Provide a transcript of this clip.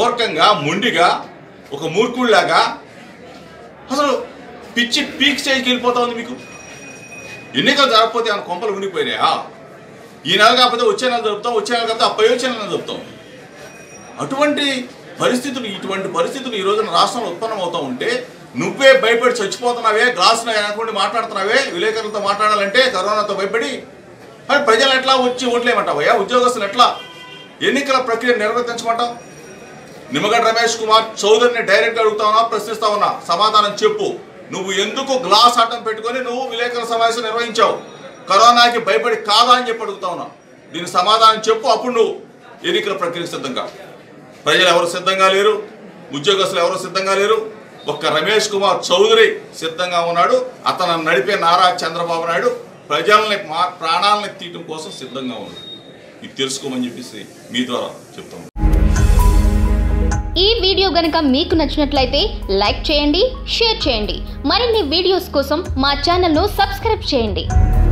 మూర్ఖంగా మొండిగా ఒక మూర్ఖుడిలాగా అసలు పిచ్చి పీక్ స్టేజ్కి వెళ్ళిపోతా ఉంది మీకు ఎన్నికలు జరగకపోతే ఆయన కొంపలు ఉనికిపోయినాయా ఈ నెల కాకపోతే వచ్చే నెల జరుపుతాం వచ్చే నెల కాకపోతే అప్పై వచ్చే నెల జరుపుతాం అటువంటి పరిస్థితులు ఇటువంటి పరిస్థితులు ఈ రోజున రాష్ట్రంలో ఉత్పన్నం అవుతూ ఉంటే నువ్వే భయపడి చచ్చిపోతున్నావే గ్లాసులో వెనకుండా మాట్లాడుతున్నావే విలేకరులతో మాట్లాడాలంటే కరోనాతో భయపడి మరి ప్రజలు ఎట్లా వచ్చి ఓట్లేమంటావయ్యా ఉద్యోగస్తులు ఎట్లా ఎన్నికల ప్రక్రియ నిర్వర్తించమంటావు నిమ్మగడ్డ రమేష్ కుమార్ చౌదరిని డైరెక్ట్ అడుగుతా ఉన్నా ప్రశ్నిస్తా ఉన్నా సమాధానం చెప్పు నువ్వు ఎందుకు గ్లాస్ అడ్డం పెట్టుకొని నువ్వు విలేకరుల సమావేశం నిర్వహించావు కరోనాకి భయపడి కాదా అని చెప్పి అడుగుతా ఉన్నా దీనికి సమాధానం చెప్పు అప్పుడు నువ్వు ఎన్నికల ప్రక్రియ సిద్ధంగా ప్రజలు ఎవరు సిద్ధంగా లేరు ఉద్యోగస్తులు ఎవరు సిద్ధంగా లేరు ఒక్క రమేష్ కుమార్ చౌదరి సిద్ధంగా ఉన్నాడు అతను నడిపే నారా చంద్రబాబు నాయుడు ప్రజల్ని మా ప్రాణాలని తీయటం కోసం సిద్ధంగా ఉన్నాడు ఇది తెలుసుకోమని చెప్పేసి మీ ద్వారా చెప్తాను ఈ వీడియో గనుక మీకు నచ్చినట్లయితే లైక్ చేయండి షేర్ చేయండి మరిన్ని వీడియోస్ కోసం మా ఛానల్ను సబ్స్క్రైబ్ చేయండి